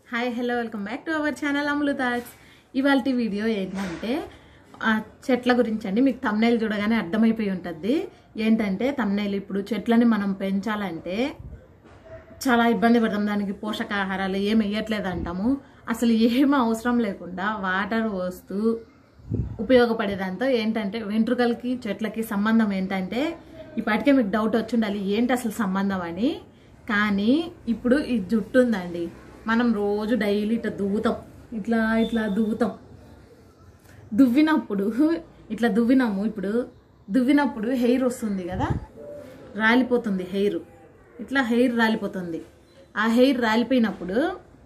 hi hello welcome back to our channel Amalu thoughts ఇవాళ video ఏంటంటే ఆ చెట్ల గురించి అండి మీకు తమ్నైల్ చూడగానే అర్థమైపోయి ఉంటుంది ఏంటంటే తమ్నైల్ ఇప్పుడు చెట్లని మనం పెంచాలంటే చాలా ఇబ్బంది పడతాం దానికి పోషకాహారాలు ఏమి వేయట్లేదు అంటాము అసలు ఏం అవసరం లేకుండా వాటర్ పోస్తూ ఉపయోగపడేదాంతో ఏంటంటే వెంట్రుకలకి చెట్లకి సంబంధం ఏంటంటే ఇప్పటికే మీకు డౌట్ వచ్చి ఉండాలి ఏంటి అసలు సంబంధం అని కానీ ఇప్పుడు ఈ జుట్టు ఉందండి మనం రోజు డైలీ ఇట్లా దువ్వుతాం ఇట్లా ఇట్లా దువ్వుతాం దువ్వినప్పుడు ఇట్లా దువ్వినాము ఇప్పుడు దువ్వినప్పుడు హెయిర్ వస్తుంది కదా రాలిపోతుంది హెయిర్ ఇట్లా హెయిర్ రాలిపోతుంది ఆ హెయిర్ రాలిపోయినప్పుడు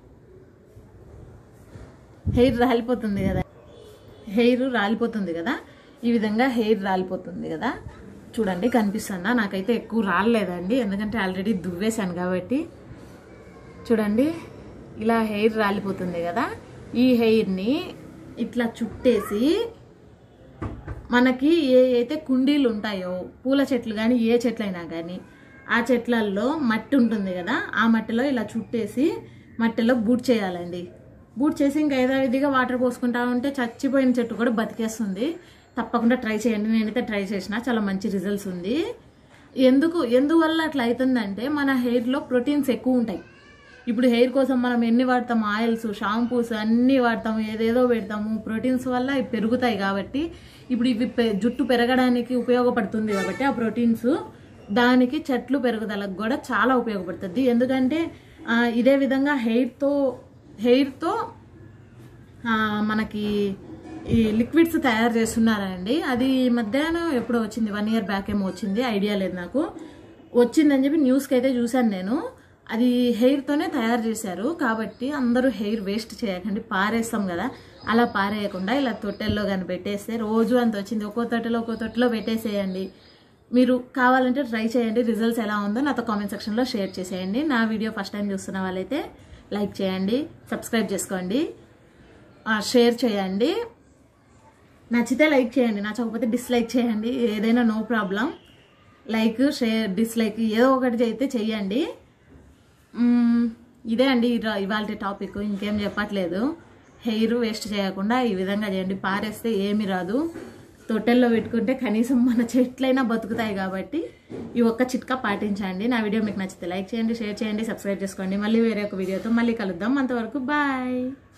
హెయిర్ రాలిపోతుంది కదా హెయిర్ రాలిపోతుంది కదా ఈ విధంగా హెయిర్ రాలిపోతుంది కదా చూడండి కనిపిస్తుందా నాకైతే ఎక్కువ రాలేదండి ఎందుకంటే ఆల్రెడీ దువ్వేశాను కాబట్టి చూడండి ఇలా హెయిర్ రాలిపోతుంది కదా ఈ హెయిర్ని ఇట్లా చుట్టేసి మనకి ఏ అయితే కుండీలు ఉంటాయో పూల చెట్లు కానీ ఏ చెట్లైనా కానీ ఆ చెట్లల్లో మట్టి ఉంటుంది కదా ఆ మట్టిలో ఇలా చుట్టేసి మట్టిలో బూట్ చేయాలండి బూట్ చేసి ఇంకా యథావిధిగా వాటర్ పోసుకుంటా ఉంటే చచ్చిపోయిన చెట్టు కూడా బతికేస్తుంది తప్పకుండా ట్రై చేయండి నేనైతే ట్రై చేసిన చాలా మంచి రిజల్ట్స్ ఉంది ఎందుకు ఎందువల్ల అట్లా అవుతుందంటే మన హెయిర్లో ప్రోటీన్స్ ఎక్కువ ఉంటాయి ఇప్పుడు హెయిర్ కోసం మనం ఎన్ని వాడతాం ఆయిల్స్ షాంపూస్ అన్నీ వాడతాము ఏదేదో పెడతాము ప్రోటీన్స్ వల్ల ఇవి పెరుగుతాయి కాబట్టి ఇప్పుడు ఇవి పె- జుట్టు పెరగడానికి ఉపయోగపడుతుంది కాబట్టి ఆ ప్రోటీన్స్ దానికి చెట్లు పెరుగుదలకు కూడా చాలా ఉపయోగపడుతుంది ఎందుకంటే ఆ, ఇదే విధంగా హెయిర్తో హెయిర్తో ఆ, మనకి ఈ లిక్విడ్స్ తయారు చేస్తున్నారండి అది ఈ మధ్యాహ్నం ఎప్పుడో వచ్చింది వన్ ఇయర్ బ్యాక్ ఏమో వచ్చింది ఐడియా లేదు నాకు వచ్చిందని చెప్పి న్యూస్కి అయితే చూశాను నేను అది హెయిర్తోనే తయారు చేశారు కాబట్టి అందరూ హెయిర్ వేస్ట్ చేయకండి పారేస్తాం కదా అలా పారేయకుండా ఇలా తొట్టెల్లో కానీ పెట్టేస్తే రోజు అంత వచ్చింది ఒక్కో తొట్టెలో ఒక్కో తొట్టెలో పెట్టేసేయండి మీరు కావాలంటే ట్రై చేయండి రిజల్ట్స్ ఎలా ఉందో నాతో కామెంట్ సెక్షన్లో షేర్ చేసేయండి నా వీడియో ఫస్ట్ టైం చూస్తున్న వాళ్ళైతే లైక్ చేయండి సబ్స్క్రైబ్ చేసుకోండి ఆ, షేర్ చేయండి నచ్చితే లైక్ చేయండి నచ్చకపోతే డిస్లైక్ చేయండి ఏదైనా no problem like share dislike ఏదో ఒకటి అయితే చెయ్యండి మ్మ్, ఇదే అండి ఇవాళ టాపిక్ ఇంకేం చెప్పట్లేదు హెయిర్ వేస్ట్ చేయకుండా ఈ విధంగా చేయండి పారేస్తే ఏమి రాదు తొట్టెల్లో పెట్టుకుంటే కనీసం మన చెట్లైనా బతుకుతాయి కాబట్టి ఈ ఒక్క చిట్కా పాటించండి నా వీడియో మీకు నచ్చితే లైక్ చేయండి షేర్ చేయండి సబ్స్క్రైబ్ చేసుకోండి మళ్ళీ వేరే ఒక వీడియోతో మళ్ళీ కలుద్దాం అంతవరకు బాయ్